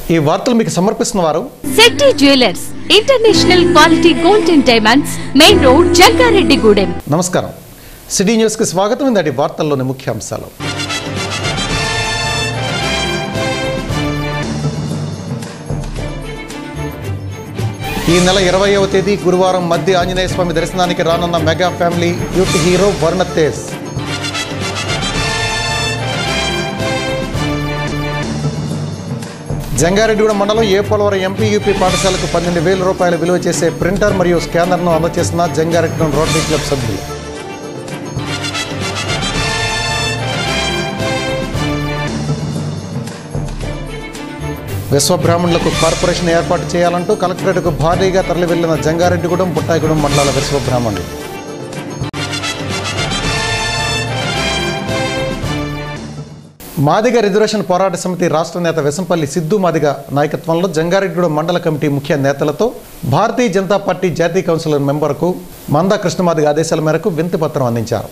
ఈ వార్తలు మీకు సమర్పిస్తున్న వారు Shetty jewellers international quality gold and diamonds main road Jangareddygudem నమస్కారం సిటీ న్యూస్కి స్వాగతం ఇందటి వార్తల్లోని ముఖ్యాంశాలు ఈ నెల ఇరవైవ తేదీ గురువారం మధ్య ఆంజనేయ స్వామి దర్శనానికి రానున్న mega family youth hero Varun Tej Jangareddygudem మండలం ఏ పోలవరం ఎంపీ యూపీ పాఠశాలకు పన్నెండు వేల రూపాయల విలువ చేసే ప్రింటర్ మరియు స్కానర్ను అందజేసిన జంగారెడ్డిగూడెం రోటరీ క్లబ్ సభ్యులు విశ్వబ్రాహ్మణులకు కార్పొరేషన్ ఏర్పాటు చేయాలంటూ కలెక్టరేట్కు భారీగా తరలి వెళ్లిన జంగారెడ్డిగూడెం పుట్టాయిగూడెం మండలాల విశ్వబ్రాహ్మణులు మాదిగ రిజర్వేషన్ పోరాట సమితి రాష్ట్ర నేత వెసంపల్లి సిద్ధు మాదిగ నాయకత్వంలో జంగారెడ్డిగూడెం మండల కమిటీ ముఖ్య నేతలతో భారతీయ జనతా పార్టీ జాతీయ కౌన్సిల్ మెంబర్కు మందా కృష్ణమాదిగ ఆదేశాల మేరకు వినతి పత్రం అందించారు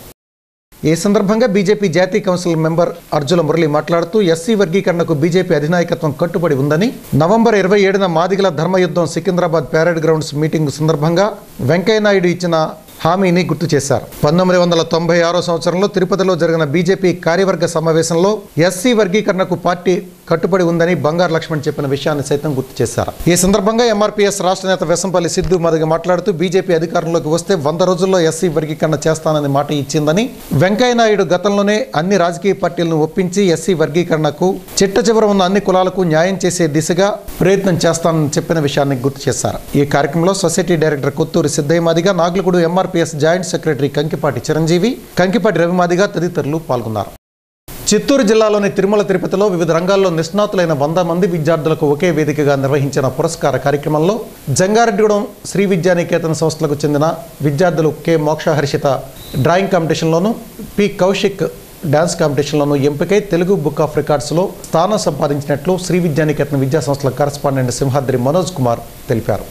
ఈ సందర్భంగా బీజేపీ జాతీయ కౌన్సిల్ మెంబర్ అర్జుల మురళి మాట్లాడుతూ ఎస్సీ వర్గీకరణకు బీజేపీ అధినాయకత్వం కట్టుబడి ఉందని నవంబర్ ఇరవై ఏడున మాదిగల ధర్మయుద్ధం సికింద్రాబాద్ ప్యారెడ్ గ్రౌండ్స్ మీటింగ్ సందర్భంగా వెంకయ్యనాయుడు ఇచ్చిన హామీని గుర్తు చేశారు పంతొమ్మిది వందల తొంభై ఆరో సంవత్సరంలో తిరుపతిలో జరిగిన బీజేపీ కార్యవర్గ సమావేశంలో ఎస్సీ వర్గీకరణకు పార్టీ కట్టుబడి ఉందని బంగారు లక్ష్మణ్ చెప్పిన విషయాన్ని సైతం గుర్తు చేశారు ఈ సందర్భంగా ఎంఆర్పీఎస్ రాష్ట్ర నేత వెసంపల్లి సిద్ధు మదిగ మాట్లాడుతూ బీజేపీ అధికారంలోకి వస్తే వంద రోజుల్లో ఎస్సీ వర్గీకరణ చేస్తానని మాట ఇచ్చిందని వెంకయ్యనాయుడు గతంలోనే అన్ని రాజకీయ పార్టీలను ఒప్పించి ఎస్సీ వర్గీకరణకు చిట్ట చివర ఉన్న అన్ని కులాలకు న్యాయం చేసే దిశగా ప్రయత్నం చేస్తానని చెప్పిన విషయాన్ని గుర్తు చేశారు ఈ కార్యక్రమంలో society director Kothuri Siddaiah Madiga Nagulagudu MRPS joint secretary Kankipati Chiranjeevi Kankipati Ravi Madiga తదితరులు పాల్గొన్నారు చిత్తూరు జిల్లాలోని తిరుమల తిరుపతిలో వివిధ రంగాల్లో నిష్ణాతులైన వంద మంది విద్యార్థులకు ఒకే వేదికగా నిర్వహించిన పురస్కార కార్యక్రమంలో జంగారెడ్డిగూడెం శ్రీ విద్యానికేతన్ సంస్థలకు చెందిన విద్యార్థులు కె మోక్షహర్షిత డ్రాయింగ్ కాంపిటీషన్లోను పి కౌశిక్ డ్యాన్స్ కాంపిటీషన్లోనూ ఎంపికై తెలుగు బుక్ ఆఫ్ రికార్డ్స్లో స్థానం సంపాదించినట్లు శ్రీ విద్యానికేతన్ విద్యా సంస్థల కరస్పాండెంట్ సింహాద్రి మనోజ్ కుమార్ తెలిపారు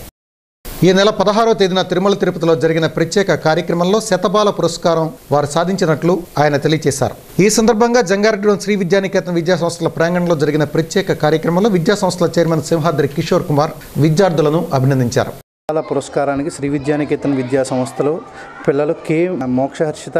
ఈ నెల పదహారో తేదీన తిరుమల తిరుపతిలో జరిగిన ప్రత్యేక కార్యక్రమంలో శతబాల పురస్కారం వారు సాధించినట్లు ఆయన తెలియజేశారు ఈ సందర్భంగా జంగారెడ్డిలోని శ్రీ విద్యానికేతన్ విద్యా సంస్థల ప్రాంగణంలో జరిగిన ప్రత్యేక కార్యక్రమంలో విద్యా సంస్థల చైర్మన్ సింహాద్రి కిషోర్ కుమార్ విద్యార్థులను అభినందించారు బాల పురస్కారానికి శ్రీ విద్యానికేతన్ విద్యా సంస్థలో పిల్లలు కె మోక్షహర్షిత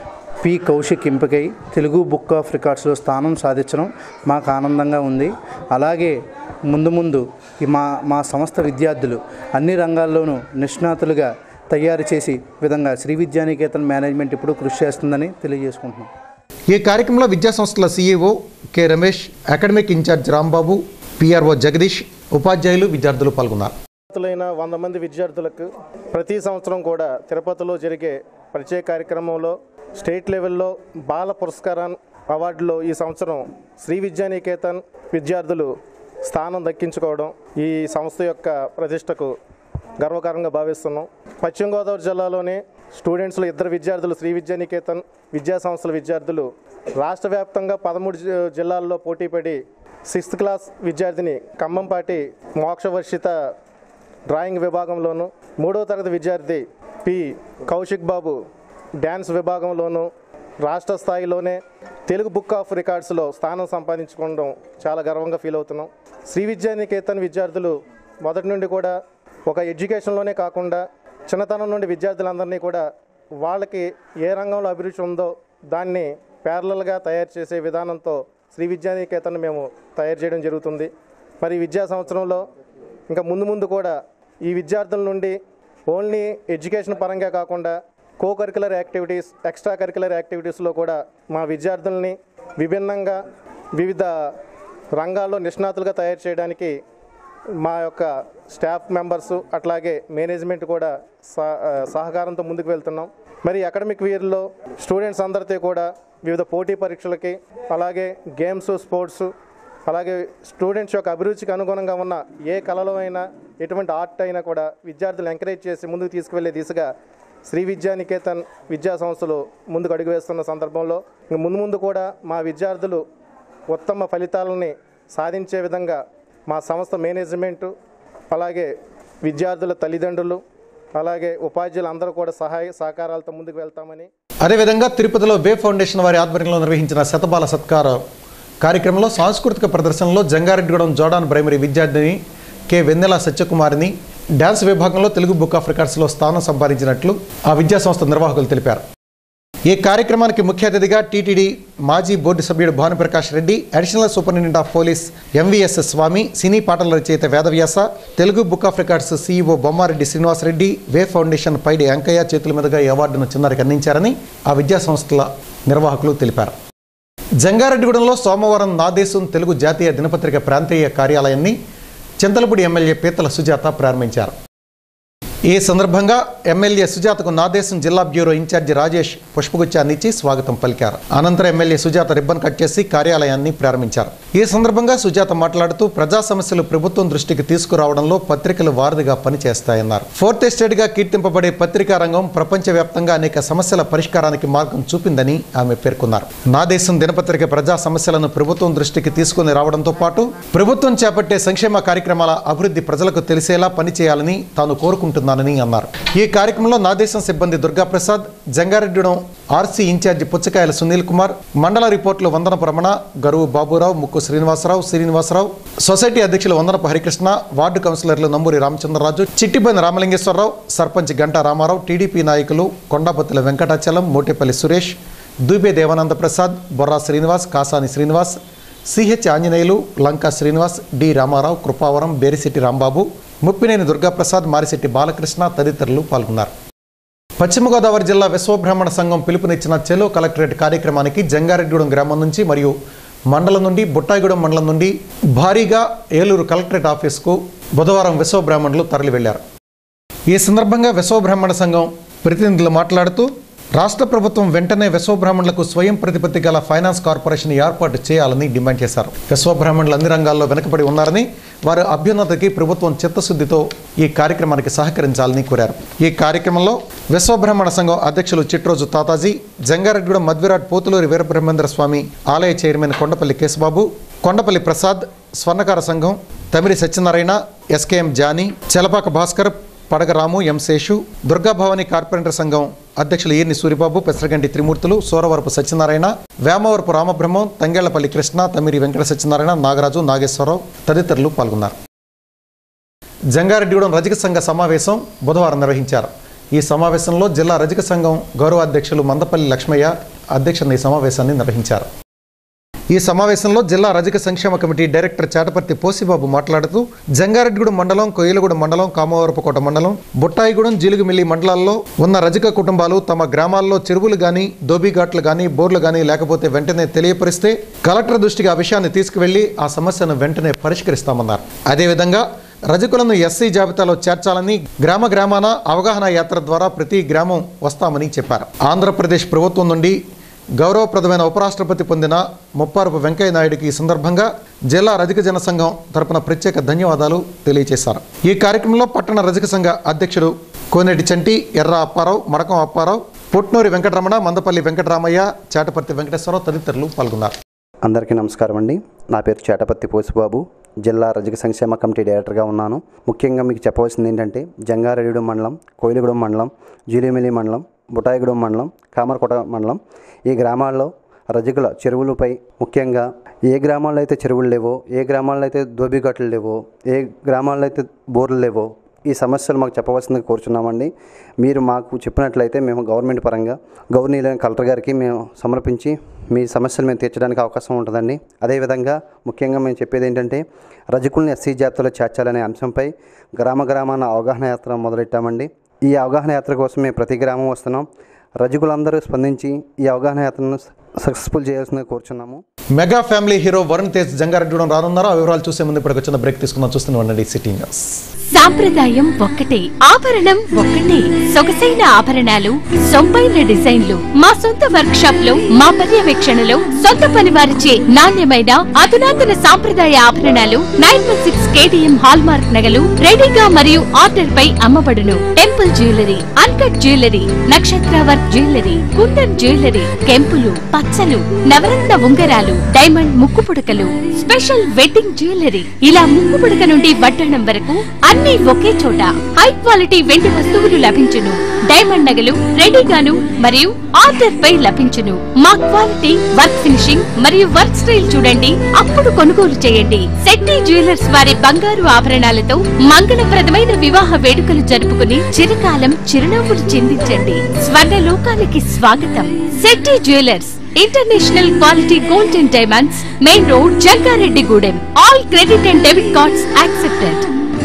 పి కౌశిక్ ఎంపికై తెలుగు బుక్ ఆఫ్ రికార్డ్స్లో స్థానం సాధించడం మాకు ఆనందంగా ఉంది అలాగే ముందు ముందు ఈ మా మా సంస్థ విద్యార్థులు అన్ని రంగాల్లోనూ నిష్ణాతులుగా తయారు చేసి విధంగా శ్రీ విద్యానికేతన్ మేనేజ్మెంట్ ఇప్పుడు కృషి చేస్తుందని తెలియజేసుకుంటున్నాం ఈ కార్యక్రమంలో విద్యా సంస్థల CEO K Ramesh academic incharge Rambabu PRO Jagadish ఉపాధ్యాయులు విద్యార్థులు పాల్గొన్నారు విద్యార్థులైన వంద మంది విద్యార్థులకు ప్రతి సంవత్సరం కూడా తిరుపతిలో జరిగే ప్రత్యేక కార్యక్రమంలో స్టేట్ లెవెల్లో బాల పురస్కారం అవార్డులో ఈ సంవత్సరం శ్రీ విద్యానికేతన్ విద్యార్థులు స్థానం దక్కించుకోవడం ఈ సంస్థ యొక్క ప్రతిష్టకు గర్వకారంగా భావిస్తున్నాం పశ్చిమ గోదావరి జిల్లాలోని స్టూడెంట్స్లో ఇద్దరు విద్యార్థులు శ్రీ విద్యానికేతన్ విద్యా సంస్థల విద్యార్థులు రాష్ట్ర వ్యాప్తంగా పదమూడు జి- జిల్లాల్లో పోటీపడి సిక్స్త్ క్లాస్ విద్యార్థిని ఖమ్మంపాటి మోక్షవర్షిత డ్రాయింగ్ విభాగంలోను మూడవ తరగతి విద్యార్థి పి కౌశిక్ బాబు డ్యాన్స్ విభాగంలోను రాష్ట్ర స్థాయిలోనే తెలుగు బుక్ ఆఫ్ రికార్డ్స్లో స్థానం సంపాదించుకోవడం చాలా గర్వంగా ఫీల్ అవుతున్నాం శ్రీ విద్యానికేతన్ విద్యార్థులు మొదటి నుండి కూడా ఒక ఎడ్యుకేషన్లోనే కాకుండా చిన్నతనం నుండి విద్యార్థులందరినీ కూడా వాళ్ళకి ఏ రంగంలో అభిరుచి ఉందో దాన్ని ప్యారలల్గా తయారు చేసే విధానంతో శ్రీ విద్యానికేతన్ మేము తయారు చేయడం జరుగుతుంది మరి ఈ విద్యా సంవత్సరంలో ఇంకా ముందు ముందు కూడా ఈ విద్యార్థుల నుండి ఓన్లీ ఎడ్యుకేషన్ పరంగా కాకుండా co curricular activities extra curricular యాక్టివిటీస్లో కూడా మా విద్యార్థుల్ని విభిన్నంగా వివిధ రంగాల్లో నిష్ణాతులుగా తయారు చేయడానికి మా యొక్క స్టాఫ్ మెంబర్స్ అట్లాగే మేనేజ్మెంట్ కూడా సహ- ఆ, సహకారంతో ముందుకు వెళ్తున్నాం మరి అకాడమిక్ ఇయర్లో స్టూడెంట్స్ అందరితో కూడా వివిధ పోటీ పరీక్షలకి అలాగే గేమ్స్ స్పోర్ట్స్ అలాగే స్టూడెంట్స్ యొక్క అభిరుచికి అనుగుణంగా ఉన్న ఏ కళలో అయినా ఎటువంటి ఆర్ట్ అయినా కూడా విద్యార్థులు ఎంకరేజ్ చేసి ముందుకు తీసుకువెళ్ళే దిశగా శ్రీ విద్యానికేతన్ విద్యా సంస్థలు ముందుకు అడుగు వేస్తున్న సందర్భంలో ఇంక ముందు ముందు కూడా మా విద్యార్థులు ఉత్తమ ఫలితాలని సాధించే విధంగా మా సంస్థ మేనేజ్మెంటు అలాగే విద్యార్థుల తల్లిదండ్రులు అలాగే ఉపాధ్యాయులు అందరూ కూడా సహాయ సహకారాలతో ముందుకు వెళ్తామని అదేవిధంగా తిరుపతిలో వే ఫౌండేషన్ వారి ఆధ్వర్యంలో నిర్వహించిన శతబాల సత్కార కార్యక్రమంలో సాంస్కృతిక ప్రదర్శనలో జంగారెడ్డిగూడెం జోడాన్ ప్రైమరీ విద్యార్థిని కె వెన్నెల సత్యకుమారిని డ్యాన్స్ విభాగంలో తెలుగు బుక్ ఆఫ్ రికార్డ్స్లో స్థానం సంపాదించినట్లు ఆ విద్యాసంస్థ నిర్వాహకులు తెలిపారు ఈ కార్యక్రమానికి ముఖ్య అతిథిగా టీటీడీ మాజీ బోర్డు సభ్యుడు Bhanuprakash Reddy additional superintendent of police MVS Swamy cine పాటల రచయిత Vedavyasa Telugu book of records CEO Bommareddy Srinivasareddy వే ఫౌండేషన్ పైడి వెంకయ్య చేతుల మీదుగా ఈ అవార్డును చిన్నారికి అందించారని ఆ విద్యా సంస్థల నిర్వాహకులు తెలిపారు జంగారెడ్డిగూడెంలో సోమవారం నాదేశం తెలుగు జాతీయ దినపత్రిక ప్రాంతీయ కార్యాలయాన్ని చింతలపూడి ఎమ్మెల్యే పీతల సుజాత ప్రారంభించారు ఈ సందర్భంగా ఎమ్మెల్యే సుజాతకు నాదేశం జిల్లా బ్యూరో ఇన్ఛార్జి రాజేష్ పుష్పగుచ్చాన్ని ఇచ్చి స్వాగతం పలికారు అనంతరం ఎమ్మెల్యే సుజాత రిబ్బన్ కట్ చేసి కార్యాలయాన్ని ప్రారంభించారు ఈ సందర్భంగా సుజాత మాట్లాడుతూ ప్రజా సమస్యలు ప్రభుత్వం దృష్టికి తీసుకురావడంలో పత్రికలు వారధిగా పనిచేస్తాయన్నారు ఫోర్త్ ఎస్టేట్ గా కీర్తింపబడే పత్రికా రంగం ప్రపంచవ్యాప్తంగా అనేక సమస్యల పరిష్కారానికి మార్గం చూపిందని ఆమె పేర్కొన్నారు నా దేశం దినపత్రిక ప్రజా సమస్యలను ప్రభుత్వం దృష్టికి తీసుకుని రావడంతో పాటు ప్రభుత్వం చేపట్టే సంక్షేమ కార్యక్రమాల అభివృద్ధి ప్రజలకు తెలిసేలా పనిచేయాలని తాను కోరుకుంటున్నానని అన్నారు ఈ కార్యక్రమంలో నా దేశం సిబ్బంది దుర్గాప్రసాద్ జంగారెడ్డిడం ఆర్సీ ఇన్ఛార్జి పుచ్చకాయల సునీల్ కుమార్ మండల రిపోర్టులు వందనపు రమణ గరువు బాబురావు ముక్కు శ్రీనివాసరావు శ్రీనివాసరావు సొసైటీ అధ్యక్షులు వందనపు హరికృష్ణ వార్డు కౌన్సిలర్లు నంబూరి రామచంద్రరాజు చిట్టిబైన రామలింగేశ్వరరావు సర్పంచ్ గంటా రామారావు టీడీపీ నాయకులు కొండాపత్తుల వెంకటాచలం మోటేపల్లి సురేష్ దూబే దేవానంద ప్రసాద్ బొర్రా శ్రీనివాస్ కాసాని శ్రీనివాస్ సిహెచ్ ఆంజనేయులు లంకా శ్రీనివాస్ డి రామారావు కృపావరం బేరిశెట్టి రాంబాబు ముప్పినేని దుర్గాప్రసాద్ మారిశెట్టి బాలకృష్ణ తదితరులు పాల్గొన్నారు పశ్చిమ గోదావరి జిల్లా విశ్వబ్రాహ్మణ సంఘం పిలుపునిచ్చిన చెలో కలెక్టరేట్ కార్యక్రమానికి జంగారెడ్డిగూడెం గ్రామం నుంచి మరియు మండలం నుండి బుట్టాయిగూడెం మండలం నుండి భారీగా ఏలూరు కలెక్టరేట్ ఆఫీస్కు బుధవారం విశ్వబ్రాహ్మణులు తరలి వెళ్లారు ఈ సందర్భంగా విశ్వబ్రాహ్మణ సంఘం ప్రతినిధులు మాట్లాడుతూ రాష్ట్ర ప్రభుత్వం వెంటనే విశ్వబ్రాహ్మణులకు స్వయం ప్రతిపత్తి గల ఫైనాన్స్ కార్పొరేషన్ ఏర్పాటు చేయాలని డిమాండ్ చేశారు విశ్వబ్రాహ్మణులు అన్ని రంగాల్లో వెనుకబడి ఉన్నారని వారి అభ్యున్నతికి ప్రభుత్వం చిత్తశుద్ధితో ఈ కార్యక్రమానికి సహకరించాలని కోరారు ఈ కార్యక్రమంలో విశ్వబ్రాహ్మణ సంఘం అధ్యక్షులు చిట్రోజు తాతాజీ జంగారెడ్డిగూడెం మధ్విరాట్ పోతులూరి వీరబ్రహ్మేంద్ర స్వామి ఆలయ చైర్మన్ కొండపల్లి కేశబాబు కొండపల్లి ప్రసాద్ స్వర్ణకార సంఘం Tamiri Satyanarayana SKM Johnny Chelapaka Bhaskar Padagaramu M Seshu Durgabhavani corporator సంఘం అధ్యక్షులు ఈర్ని సూరిబాబు పెసరగంటి త్రిమూర్తులు సోరవరపు సత్యనారాయణ వేమవరపు రామబ్రహ్మం తంగేళ్లపల్లి కృష్ణ తమిరి వెంకట సత్యనారాయణ నాగరాజు నాగేశ్వరరావు తదితరులు పాల్గొన్నారు జంగారెడ్డిగూడెం రజక సంఘ సమావేశం బుధవారం నిర్వహించారు ఈ సమావేశంలో జిల్లా రజక సంఘం గౌరవ అధ్యక్షులు మందపల్లి లక్ష్మయ్య అధ్యక్షుని ఈ సమావేశాన్ని నిర్వహించారు ఈ సమావేశంలో జిల్లా రజక సంక్షేమ కమిటీ డైరెక్టర్ చాటపర్తి పోసిబాబు మాట్లాడుతూ జంగారెడ్డిగూడెం మండలం కొయ్యలగూడెం మండలం కామవరపుకోట మండలం బుట్టాయిగూడెం జీలుగుమిల్లి మండలాల్లో ఉన్న రజక కుటుంబాలు తమ గ్రామాల్లో చెరువులు గాని దోబిఘాట్లు గాని బోర్లు గాని లేకపోతే వెంటనే తెలియపరిస్తే కలెక్టర్ దృష్టికి ఆ విషయాన్ని తీసుకువెళ్లి ఆ సమస్యను వెంటనే పరిష్కరిస్తామన్నారు అదేవిధంగా రజకులను ఎస్సీ జాబితాలో చేర్చాలని గ్రామ గ్రామాన అవగాహన యాత్ర ద్వారా ప్రతి గ్రామం వస్తామని చెప్పారు ఆంధ్రప్రదేశ్ ప్రభుత్వం నుండి గౌరవప్రదమైన ఉపరాష్ట్రపతి పొందిన ముప్పారపు వెంకయ్య నాయుడికి ఈ సందర్భంగా జిల్లా రజక జన సంఘం తరపున ప్రత్యేక ధన్యవాదాలు తెలియజేశారు ఈ కార్యక్రమంలో పట్టణ రజక సంఘ అధ్యక్షుడు కోనేటి చంటి ఎర్ర అప్పారావు మడకం అప్పారావు పుట్నూరి వెంకటరమణ మందపల్లి వెంకటరామయ్య చాటపర్తి వెంకటేశ్వరరావు తదితరులు పాల్గొన్నారు అందరికీ నమస్కారం అండి నా పేరు చేటపత్తి పోసిబాబు జిల్లా రజక సంక్షేమ కమిటీ డైరెక్టర్గా ఉన్నాను ముఖ్యంగా మీకు చెప్పవలసింది ఏంటంటే జంగారెడ్డిగూడెం మండలం కోయిలగూడెం మండలం జీలిమిలి మండలం బుటాయిగూడెం మండలం కామరకోట మండలం ఈ గ్రామాల్లో రజకుల చెరువులపై ముఖ్యంగా ఏ గ్రామాల్లో అయితే చెరువులు లేవో ఏ గ్రామాల్లో అయితే దోబిఘాట్లు లేవో ఏ గ్రామాల్లో అయితే బోర్లు లేవో ఈ సమస్యలు మాకు చెప్పవలసిందిగా కోరుచున్నామండి మీరు మాకు చెప్పినట్లయితే మేము గవర్నమెంట్ పరంగా గవర్నీలైన కలెక్టర్ గారికి మేము సమర్పించి మీ సమస్యలు మేము తీర్చడానికి అవకాశం ఉంటుందండి అదేవిధంగా ముఖ్యంగా మేము చెప్పేది ఏంటంటే రజకుల్ని ఎస్సీ జాబితాలో చేర్చాలనే అంశంపై గ్రామ గ్రామాన అవగాహన యాత్ర మొదలెట్టామండి ఈ అవగాహన యాత్ర కోసం మేము ప్రతి గ్రామం వస్తున్నాం రజకులందరూ స్పందించి ఈ అవగాహన యాత్రను సక్సెస్ఫుల్ చేయాల్సిందిగా కోరుచున్నాము mega family hero Varun Tej Jangareddygudem రానున్నారు ఆ వివరాలు చూసే ముందు ఇప్పుడు వచ్చిన బ్రేక్ తీసుకుందాం చూస్తూనే ఉండండి సిటీ న్యూస్ సాంప్రదాయం ఒక్కటే ఆభరణం ఒక్కటే సొగసైన ఆభరణాలు సొంపైన డిజైన్లు మా సొంత వర్క్ షాప్ లో మా పర్యవేక్షణలో సొంత పని వారిచే నాణ్యమైన అధునాతన సాంప్రదాయ ఆభరణాలు nine one six KTM hallmark నగలు రెడీగా మరియు ఆర్డర్ పై అమ్మబడును టెంపుల్ జ్యువెలరీ అన్కట్ జ్యువెలరీ నక్షత్ర వర్క్ జ్యువెలరీ కుందన్ జ్యువెలరీ కెంపులు పచ్చలు నవరత్న ఉంగరాలు డైమండ్ ముక్కు పుడకలు స్పెషల్ వెడ్డింగ్ జ్యువెలరీ ఇలా ముక్కు పుడక నుండి వడ్డాణం వరకు అన్ని అన్ని ఒకే చోట హై క్వాలిటీ వెండి వస్తువులు లభించును డైమండ్ నగలు రెడీగాను మరియు ఆర్డర్ పై లభించును మా క్వాలిటీ వర్క్ ఫినిషింగ్ మరియు వర్క్ స్టైల్ చూడండి అప్పుడు కొనుగోలు చేయండి శెట్టి జ్యువెలర్స్ వారి బంగారు ఆభరణాలతో మంగళప్రదమైన వివాహ వేడుకలు జరుపుకుని చిరకాలం చిరునవ్వులు చిందించండి స్వర్ణ లోకానికి స్వాగతం Shetty jewellers international quality gold and diamonds main road Jangareddygudem all credit and debit cards accepted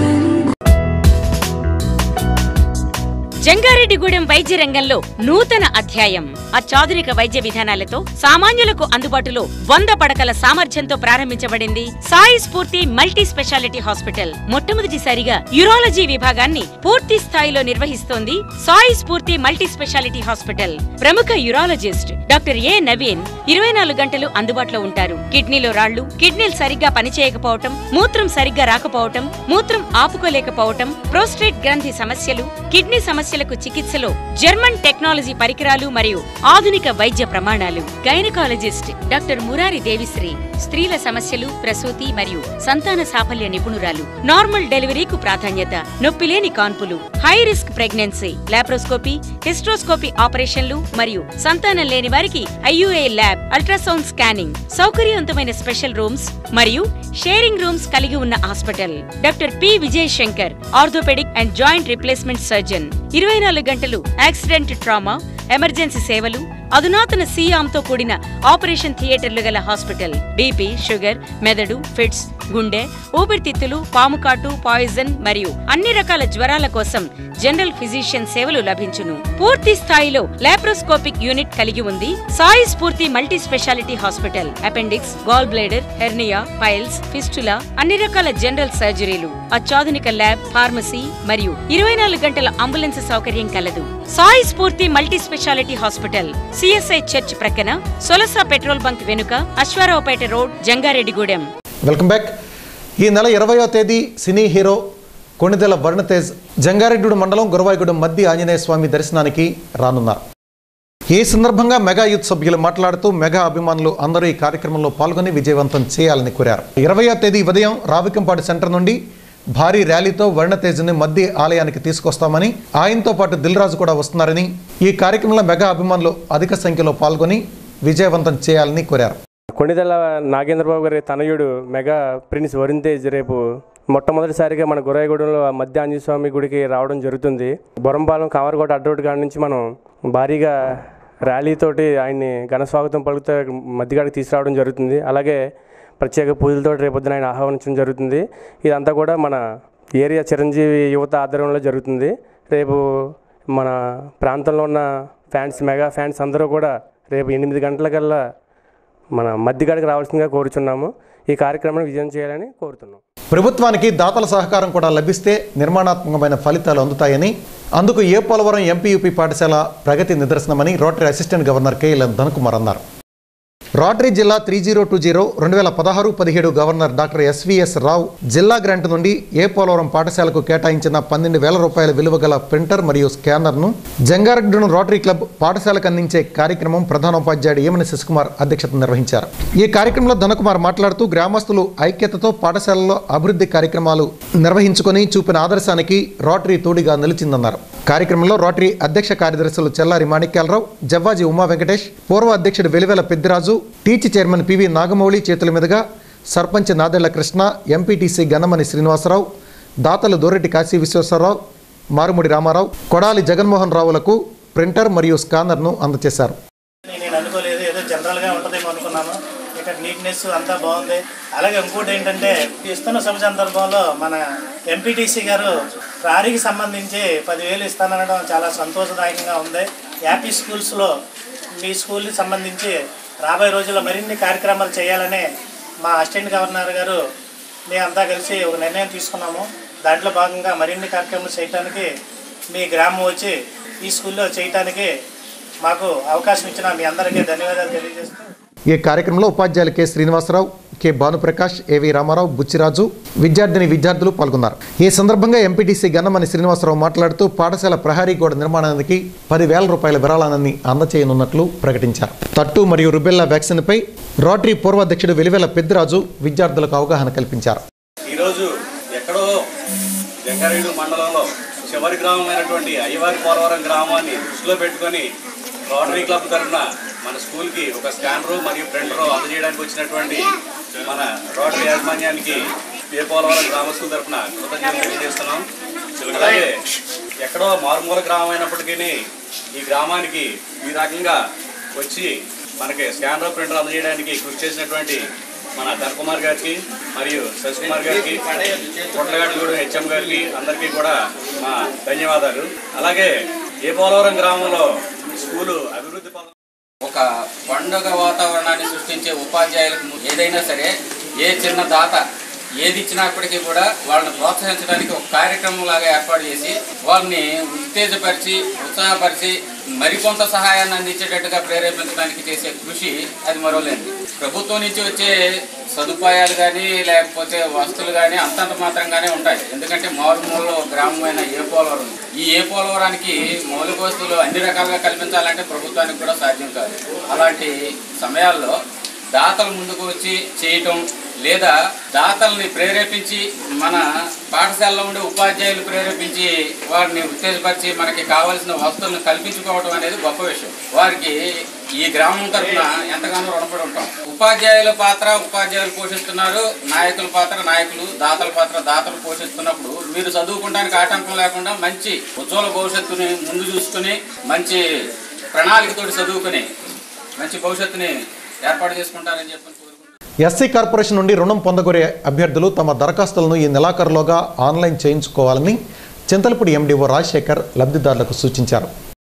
Jangareddygudem వైద్య రంగంలో నూతన అధ్యాయం అత్యాధునిక వైద్య విధానాలతో సామాన్యులకు అందుబాటులో వంద పడకల సామర్థ్యంతో ప్రారంభించబడింది Sai Spoorthi multi speciality hospital మొట్టమొదటిసారిగా యూరాలజీ విభాగాన్ని పూర్తి స్థాయిలో నిర్వహిస్తోంది Sai Spoorthi multi speciality hospital ప్రముఖ యూరాలజిస్ట్ డాక్టర్ ఏ నవీన్ ఇరవై నాలుగు గంటలు అందుబాటులో ఉంటారు కిడ్నీలో రాళ్లు కిడ్నీలు సరిగ్గా పనిచేయకపోవటం మూత్రం సరిగ్గా రాకపోవటం మూత్రం ఆపుకోలేకపోవటం ప్రోస్టేట్ గ్రంథి సమస్యలు కిడ్నీ సమస్యలకు చికిత్సలో జర్మన్ టెక్నాలజీ పరికరాలు మరియు ఆధునిక వైద్య ప్రమాణాలు గైనకాలజిస్ట్ డాక్టర్ మురారి దేవిశ్రీ స్త్రీల సమస్యలు ప్రసూతి మరియు సంతాన సాఫల్య నిపుణురాలు నార్మల్ డెలివరీకు ప్రాధాన్యత నొప్పిలేని కాన్పులు high risk pregnancy laparoscopy hysteroscopy ఆపరేషన్లు మరియు సంతానం లేని వారికి ఐయుఏ ల్యాబ్ అల్ట్రాసౌండ్ స్కానింగ్ సౌకర్యవంతమైన స్పెషల్ రూమ్స్ మరియు షేరింగ్ రూమ్స్ కలిగి ఉన్న hospital doctor P Vijay Shankar orthopaedic and joint replacement surgeon ఇరవై నాలుగు గంటలు యాక్సిడెంట్ ట్రామా ఎమర్జెన్సీ సేవలు అధునాతన సీఆంతో కూడిన ఆపరేషన్ థియేటర్లు గల హాస్పిటల్ బీపీ షుగర్ మెదడు ఫిట్స్ గుండె ఊపిరితిత్తులు పాముకాటు పాయిజన్ మరియు అన్ని రకాల జ్వరాల కోసం జనరల్ ఫిజిషియన్ సేవలు లభించును పూర్తి స్థాయిలో లాప్రోస్కోపిక్ యూనిట్ కలిగి ఉంది Sai Spoorthi multi speciality hospital appendix gall bladder hernia piles fistula అన్ని రకాల జనరల్ సర్జరీలు అత్యాధునిక ల్యాబ్ ఫార్మసీ మరియు ఇరవై నాలుగు గంటల అంబులెన్స్ సౌకర్యం కలదు Sai Spoorthi multi speciality hospital CSI church ప్రక్కన సొలసా పెట్రోల్ బంక్ వెనుక Aswaraopeta road Jangareddygudem welcome back ఈ నెల ఇరవయో తేదీ సినీ హీరో కొణిదెల వరుణతేజ్ జంగారెడ్డి మండలం గురవాయిగూడెం మధ్య ఆంజనేయ స్వామి దర్శనానికి రానున్నారు ఈ సందర్భంగా మెగా యూత్ సభ్యులు మాట్లాడుతూ మెగా అభిమానులు అందరూ ఈ కార్యక్రమంలో పాల్గొని విజయవంతం చేయాలని కోరారు ఇరవయో తేదీ ఉదయం రావికంపాడు సెంటర్ నుండి భారీ ర్యాలీతో వరుణతేజ్ని మధ్య ఆలయానికి తీసుకొస్తామని ఆయనతో పాటు దిల్ రాజు కూడా వస్తున్నారని ఈ కార్యక్రమంలో మెగా అభిమానులు అధిక సంఖ్యలో పాల్గొని విజయవంతం చేయాలని కోరారు కొండిదల నాగేంద్రబాబు గారి తనయుడు మెగా ప్రిన్స్ వరుణ్ తేజ్ రేపు మొట్టమొదటిసారిగా మన గురాయిగూడెంలో మధ్య ఆంజనేయ స్వామి గుడికి రావడం జరుగుతుంది బొరంపాలెం కామరకోట అడ్డోటి కాడ నుంచి మనం భారీగా ర్యాలీతోటి ఆయన్ని ఘన స్వాగతం పలుకుతూ మధ్యగాడికి తీసుకురావడం జరుగుతుంది అలాగే ప్రత్యేక పూజలతో రేపొద్దున ఆయన ఆహ్వానించడం జరుగుతుంది ఇదంతా కూడా మన ఏరియా చిరంజీవి యువత ఆధ్వర్యంలో జరుగుతుంది రేపు మన ప్రాంతంలో ఉన్న ఫ్యాన్స్ మెగా ఫ్యాన్స్ అందరూ కూడా రేపు ఎనిమిది గంటలకల్లా మన మధ్యగాడికి రావాల్సిందిగా కోరుచున్నాము ఈ కార్యక్రమాన్ని విజయం చేయాలని కోరుతున్నాం ప్రభుత్వానికి దాతల సహకారం కూడా లభిస్తే నిర్మాణాత్మకమైన ఫలితాలు అందుతాయని అందుకు ఏ పోలవరం ఎంపీయూపీ పాఠశాల ప్రగతి నిదర్శనమని rotary assistant governor KLN Dhanakumar అన్నారు రోటరీ జిల్లా త్రీ జీరో టూ జీరో రెండు వేల పదహారు పదిహేడు గవర్నర్ డాక్టర్ ఎస్విఎస్ రావు జిల్లా గ్రాంట్ నుండి ఏ పోలవరం పాఠశాలకు కేటాయించిన పన్నెండు వేల రూపాయల విలువ గల ప్రింటర్ మరియు స్కానర్ను జంగారెడ్డిను రోటరీ క్లబ్ పాఠశాలకు అందించే కార్యక్రమం ప్రధానోపాధ్యాయుడు ఏమని శశికుమార్ అధ్యక్షత నిర్వహించారు ఈ కార్యక్రమంలో ధనకుమార్ మాట్లాడుతూ గ్రామస్తులు ఐక్యతతో పాఠశాలలో అభివృద్ధి కార్యక్రమాలు నిర్వహించుకొని చూపిన ఆదర్శానికి రోటరీ తోడిగా నిలిచిందన్నారు కార్యక్రమంలో రోటరీ అధ్యక్ష కార్యదర్శులు చెల్లారి మాణిక్యాలరావు జవ్వాజీ ఉమా వెంకటేష్ పూర్వ అధ్యక్షుడు వెలివెల పెద్దిరాజు టీచి చైర్మన్ పివి నాగమౌళి చేతుల మీదుగా సర్పంచ్ నాదెళ్ల కృష్ణ ఎంపీటీసీ గన్నమని శ్రీనివాసరావు దాతలు దూరెడ్డి కాశీ విశ్వేశ్వరరావు మారుముడి రామారావు కొడాలి జగన్మోహన్ రావులకు ప్రింటర్ మరియు స్కానర్ను అందజేశారు నేను అనుకోలేదు ఏదో జనరల్గా ఉంటుందేమో అనుకున్నాను ఇక్కడ నీట్నెస్ అంతా బాగుంది అలాగే ఇంకోటి ఏంటంటే ఇస్తున్న శుభ సందర్భంలో మన ఎంపీటీసీ గారు రారీకి సంబంధించి పదివేలు ఇస్తాననడం చాలా సంతోషదాయకంగా ఉంది యాపీ స్కూల్స్లో మీ స్కూల్కి సంబంధించి రాబోయే రోజుల్లో మరిన్ని కార్యక్రమాలు చేయాలని మా అసిస్టెంట్ గవర్నర్ గారు మేమంతా కలిసి ఒక నిర్ణయం తీసుకున్నాము దాంట్లో భాగంగా మరిన్ని కార్యక్రమాలు చేయడానికి మీ గ్రామం వచ్చి ఈ స్కూల్లో చేయటానికి మాకు అవకాశం ఇచ్చిన మీ అందరికీ ధన్యవాదాలు తెలియజేస్తూ ఈ కార్యక్రమంలో ఉపాధ్యాయులు కె శ్రీనివాసరావు కె భానుప్రకాష్ ఏవి రామారావు బుచ్చిరాజు విద్యార్థిని విద్యార్థులు పాల్గొన్నారు ఈ సందర్భంగా ఎంపీటీసీ గన్నమని శ్రీనివాసరావు మాట్లాడుతూ పాఠశాల ప్రహరీ గోడ నిర్మాణానికి పదివేల రూపాయల విరాళాన్ని అందచేయనున్నట్లు ప్రకటించారు తట్టు మరియు రుబెల్లా వ్యాక్సిన్పై రోటరీ పూర్వాధ్యక్షుడు వెలివెల పెద్దిరాజు విద్యార్థులకు అవగాహన కల్పించారు ఈరోజు ఎక్కడో జంగారెడ్డి మండలంలో చివరి గ్రామమైనటువంటి అయ్యవారి పోలవరం గ్రామాన్ని దృష్టిలో పెట్టుకొని రోటరీ క్లబ్ తరఫున మన స్కూల్కి ఒక స్కానరు మరియు ప్రింటరు అందజేయడానికి వచ్చినటువంటి మన రోటరీ యాజమాన్యానికి ఏ పోలవరం గ్రామస్తుల తరఫున కృతజ్ఞతలు తెలియజేస్తున్నాం అలాగే ఎక్కడో మారుమూల గ్రామం అయినప్పటికీ ఈ గ్రామానికి ఈ రకంగా వచ్చి మనకి స్కానర్ ప్రింటర్ అందజేయడానికి కృషి చేసినటువంటి మన ధనకుమార్ గారికి మరియు శశికుమార్ గారికి పుట్లగాడిగూడు హెచ్ఎం గారికి అందరికీ కూడా మా ధన్యవాదాలు అలాగే ఏ పోలవరం గ్రామంలో స్కూలు అభివృద్ధి పథకం ఒక పండుగ వాతావరణాన్ని సృష్టించే ఉపాధ్యాయులకు ఏదైనా సరే ఏ చిన్న దాత ఏది ఇచ్చినప్పటికీ కూడా వాళ్ళని ప్రోత్సహించడానికి ఒక కార్యక్రమం లాగా ఏర్పాటు చేసి వాళ్ళని ఉత్తేజపరిచి ఉత్సాహపరిచి మరికొంత సహాయాన్ని అందించేటట్టుగా ప్రేరేపించడానికి చేసే కృషి అది మరోలేదు ప్రభుత్వం నుంచి వచ్చే సదుపాయాలు కానీ లేకపోతే వస్తువులు కానీ అంతంత మాత్రంగానే ఉంటాయి ఎందుకంటే మారుమూలలో గ్రామమైన ఏ పోలవరం ఈ ఏ పోలవరానికి మౌలిక వస్తువులు అన్ని రకాలుగా కల్పించాలంటే ప్రభుత్వానికి కూడా సాధ్యం కాదు అలాంటి సమయాల్లో దాతలు ముందుకు వచ్చి చేయటం లేదా దాతల్ని ప్రేరేపించి మన పాఠశాలలో ఉండే ఉపాధ్యాయులు ప్రేరేపించి వారిని ఉత్తేజపరిచి మనకి కావాల్సిన వస్తువులను కల్పించుకోవడం అనేది గొప్ప విషయం వారికి ఈ గ్రామం తరఫున ఎంతగానో రుణపడి ఉంటాం ఉపాధ్యాయుల పాత్ర ఉపాధ్యాయులు పోషిస్తున్నారు నాయకుల పాత్ర నాయకులు దాతల పాత్ర దాతలు పోషిస్తున్నప్పుడు మీరు చదువుకోవడానికి ఆటంకం లేకుండా మంచి ఉజ్వల భవిష్యత్తుని ముందు చూసుకుని మంచి ప్రణాళికతోటి చదువుకుని మంచి భవిష్యత్తుని ఏర్పాటు చేసుకుంటారని చెప్పి కోరుకుంటున్నాను. ఎస్సీ కార్పొరేషన్ నుండి రుణం పొందగోరే అభ్యర్థులు తమ దరఖాస్తులను ఈ నెలాఖరులోగా ఆన్లైన్ చేయించుకోవాలని చింతలపూడి ఎండీఓ రాజశేఖర్ లబ్ధిదారులకు సూచించారు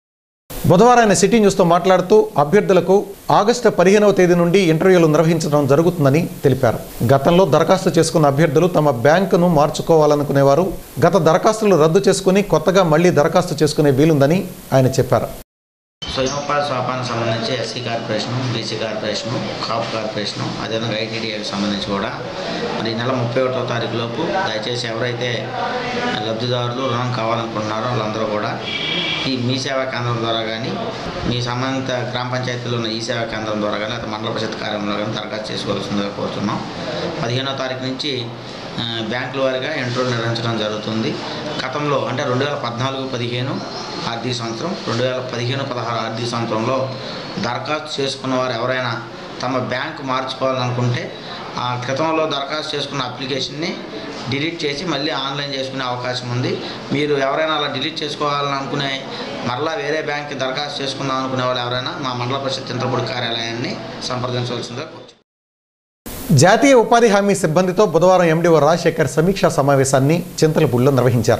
బుధవారం ఆయన సిటీ న్యూస్తో మాట్లాడుతూ అభ్యర్థులకు ఆగస్టు పదిహేనవ తేదీ నుండి ఇంటర్వ్యూలు నిర్వహించడం జరుగుతుందని తెలిపారు గతంలో దరఖాస్తు చేసుకున్న అభ్యర్థులు తమ బ్యాంకును మార్చుకోవాలనుకునేవారు గత దరఖాస్తులు రద్దు చేసుకుని కొత్తగా మళ్లీ దరఖాస్తు చేసుకునే వీలుందని ఆయన చెప్పారు స్వయం ఉపాధి సోపానికి సంబంధించి SC corporation BC corporation Kapu corporation అదేవిధంగా ఐటీడీఏకి సంబంధించి కూడా మరి ఈ నెల ముప్పై ఒకటో తారీఖు లోపు దయచేసి ఎవరైతే లబ్ధిదారులు రుణం కావాలనుకుంటున్నారో వాళ్ళందరూ కూడా ఈ మీ సేవా కేంద్రం ద్వారా కానీ మీ సంబంధిత గ్రామ పంచాయతీలో ఉన్న ఈ సేవా కేంద్రం ద్వారా కానీ లేదా మండల పరిషత్ కార్యాలయంలో కానీ దరఖాస్తు చేసుకోవాల్సిందిగా కోరుతున్నాం పదిహేనో తారీఖు నుంచి ఆ, బ్యాంకుల వారిగా ఇంటర్వ్యూ నిర్వహించడం జరుగుతుంది గతంలో అంటే రెండు వేల పద్నాలుగు పదిహేను ఆర్థిక సంవత్సరం రెండు వేల పదిహేను పదహారు ఆర్థిక సంవత్సరంలో దరఖాస్తు చేసుకున్న వారు ఎవరైనా తమ బ్యాంకు మార్చుకోవాలనుకుంటే ఆ క్రితంలో దరఖాస్తు చేసుకున్న అప్లికేషన్ని డిలీట్ చేసి మళ్ళీ ఆన్లైన్ చేసుకునే అవకాశం ఉంది మీరు ఎవరైనా అలా డిలీట్ చేసుకోవాలని అనుకునే మరలా వేరే బ్యాంక్కి దరఖాస్తు చేసుకుందాం అనుకునే వాళ్ళు ఎవరైనా మా మండల పరిషత్ చింతపూడి కార్యాలయాన్ని సంప్రదించవలసిందిగా కోరుతున్నాను. జాతీయ ఉపాధి హామీ సిబ్బందితో బుధవారం ఎండీఓ రాజశేఖర్ సమీక్షా సమావేశాన్ని చింతలపూడిలో నిర్వహించారు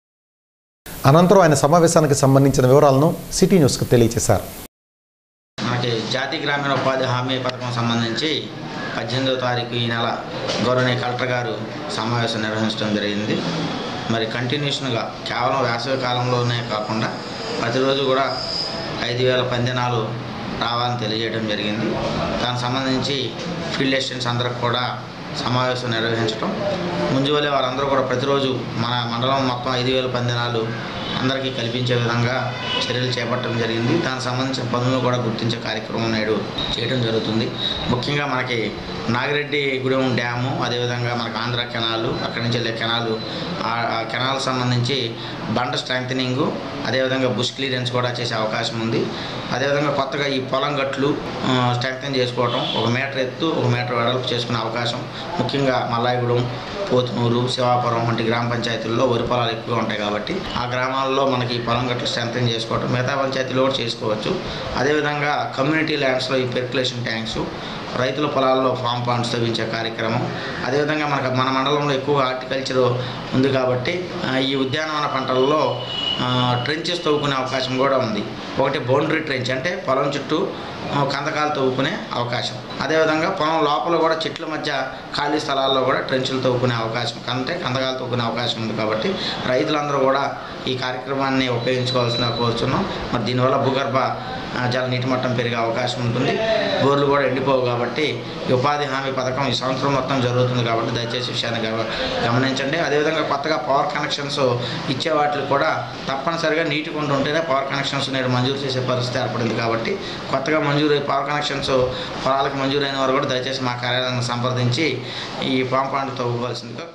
అనంతరం ఆయన సమావేశానికి సంబంధించిన వివరాలను సిటీ న్యూస్కు తెలియజేశారు మనకి జాతీయ గ్రామీణ ఉపాధి హామీ పథకం సంబంధించి పద్దెనిమిదవ తారీఖు ఈ నెల గౌరవనీయ కలెక్టర్ గారు సమావేశం నిర్వహించడం జరిగింది మరి కంటిన్యూషన్గా కేవలం వేసవి కాలంలోనే కాకుండా ప్రతిరోజు కూడా ఐదు వేల పందినాలు రావాలని తెలియజేయడం జరిగింది దానికి సంబంధించి ఫీల్డ్ అసిస్టెంట్స్ అందరికి కూడా సమావేశం నిర్వహించడం ముంజువలే వారందరూ కూడా ప్రతిరోజు మన మండలం మొత్తం ఐదు వేల పందినాలు అందరికీ కల్పించే విధంగా చర్యలు చేపట్టడం జరిగింది దానికి సంబంధించిన పనులను కూడా గుర్తించే కార్యక్రమం నేడు చేయడం జరుగుతుంది ముఖ్యంగా మనకి నాగిరెడ్డి గూడెం డ్యాము అదేవిధంగా మనకి ఆంధ్ర కెనాలు అక్కడి నుంచి వెళ్ళే కెనాలు ఆ ఆ కెనాల్ సంబంధించి బండ స్ట్రెంగ్ అదేవిధంగా బుష్ క్లియరెన్స్ కూడా చేసే అవకాశం ఉంది అదేవిధంగా కొత్తగా ఈ పొలం గట్లు స్ట్రెంగ్ చేసుకోవడం ఒక మీటర్ ఎత్తు ఒక మీటర్ వెడల్పు చేసుకునే అవకాశం ముఖ్యంగా మల్లాయగూడెం పోతునూరు శివాపురం వంటి గ్రామ పంచాయతీల్లో వరి పొలాలు ఎక్కువగా ఉంటాయి కాబట్టి ఆ గ్రామాల్లో మనకి ఈ పొలం గట్లు స్ట్రెంగ్ చేసుకోవడం మిగతా పంచాయతీలో కూడా చేసుకోవచ్చు అదేవిధంగా కమ్యూనిటీ ల్యాండ్స్లో ఈ పెర్కులేషన్ ట్యాంక్స్ రైతుల పొలాల్లో ఫామ్ పాండ్స్ తవ్వించే కార్యక్రమం అదేవిధంగా మనకు మన మండలంలో ఎక్కువగా హార్టికల్చర్ ఉంది కాబట్టి ఆ, ఈ ఉద్యానవన పంటలలో ట్రెంచెస్ తవ్వుకునే అవకాశం కూడా ఉంది ఒకటి బౌండరీ ట్రెంచ్ అంటే పొలం చుట్టూ ఆ, కందకాలు తవ్వుకునే అవకాశం అదేవిధంగా పొలం లోపల కూడా చెట్ల మధ్య ఖాళీ స్థలాల్లో కూడా ట్రెంచులు తవ్వుకునే అవకాశం అంటే కందకాలు తవ్వుకునే అవకాశం ఉంది కాబట్టి రైతులందరూ కూడా ఈ కార్యక్రమాన్ని ఉపయోగించుకోవాల్సిన కోరుతున్నాం మరి దీనివల్ల భూగర్భ ఆ, జల నీటి మట్టం పెరిగే అవకాశం ఉంటుంది బోర్లు కూడా ఎండిపోవు కాబట్టి ఈ ఉపాధి హామీ పథకం ఈ సంవత్సరం మొత్తం జరుగుతుంది కాబట్టి దయచేసి విషయాన్ని గమ- గమనించండి అదేవిధంగా కొత్తగా పవర్ కనెక్షన్స్ ఇచ్చే వాటికి కూడా తప్పనిసరిగా నీటి కొండ ఉంటేనే పవర్ కనెక్షన్స్ నేడు మంజూరు చేసే పరిస్థితి ఏర్పడింది కాబట్టి కొత్తగా మంజూరు పవర్ కనెక్షన్స్ పొలాలకు మంజూరైన వారు కూడా దయచేసి మా కార్యాలయాన్ని సంప్రదించి ఈ పాంపాండ్ తవ్వుకోవాల్సిందిగా కోరుతున్నాను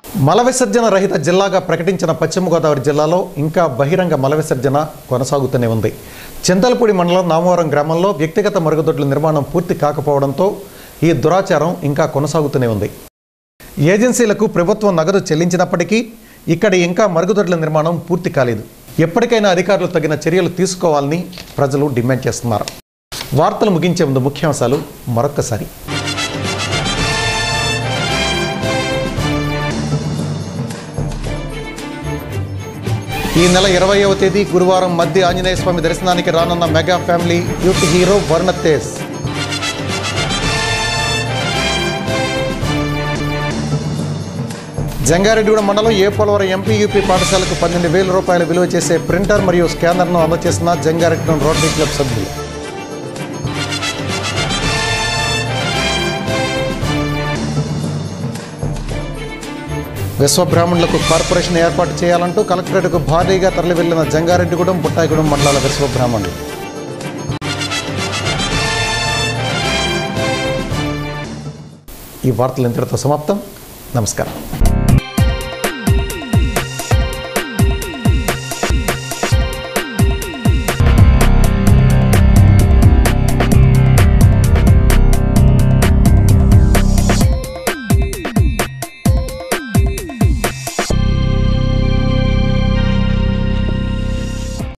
మల విసర్జన రహిత జిల్లాగా ప్రకటించిన పశ్చిమ గోదావరి జిల్లాలో ఇంకా బహిరంగ మల విసర్జన కొనసాగుతూనే ఉంది చింతలపూడి మండలం నామవరం గ్రామంలో వ్యక్తిగత మరుగుదొడ్ల నిర్మాణం పూర్తి కాకపోవడంతో ఈ దురాచారం ఇంకా కొనసాగుతూనే ఉంది ఏజెన్సీలకు ప్రభుత్వం నగదు చెల్లించినప్పటికీ ఇక్కడ ఇంకా మరుగుదొడ్ల నిర్మాణం పూర్తి కాలేదు ఎప్పటికైనా అధికారులు తగిన చర్యలు తీసుకోవాలని ప్రజలు డిమాండ్ చేస్తున్నారు వార్తలు ముగించే ముందు ముఖ్యాంశాలు మరొక్కసారి ఈ నెల ఇరవైవ తేదీ గురువారం మధ్య ఆంజనేయ స్వామి దర్శనానికి రానున్న mega family youth hero Varun Tej Jangareddyguda మండలం ఏ పోలవరం ఎంపీ యూపీ పాఠశాలకు పన్నెండు వేల రూపాయలు విలువ చేసే ప్రింటర్ మరియు స్కానర్ను అందజేసిన జంగారెడ్డిగూడెం రోటరీ క్లబ్ సభ్యులు విశ్వబ్రాహ్మణులకు కార్పొరేషన్ ఏర్పాటు చేయాలంటూ కలెక్టరేట్కు భారీగా తరలి వెళ్లిన జంగారెడ్డిగూడెం బుట్టాయిగూడెం మండలాల విశ్వబ్రాహ్మణులు ఈ వార్తలు ఇంతటితో సమాప్తం నమస్కారం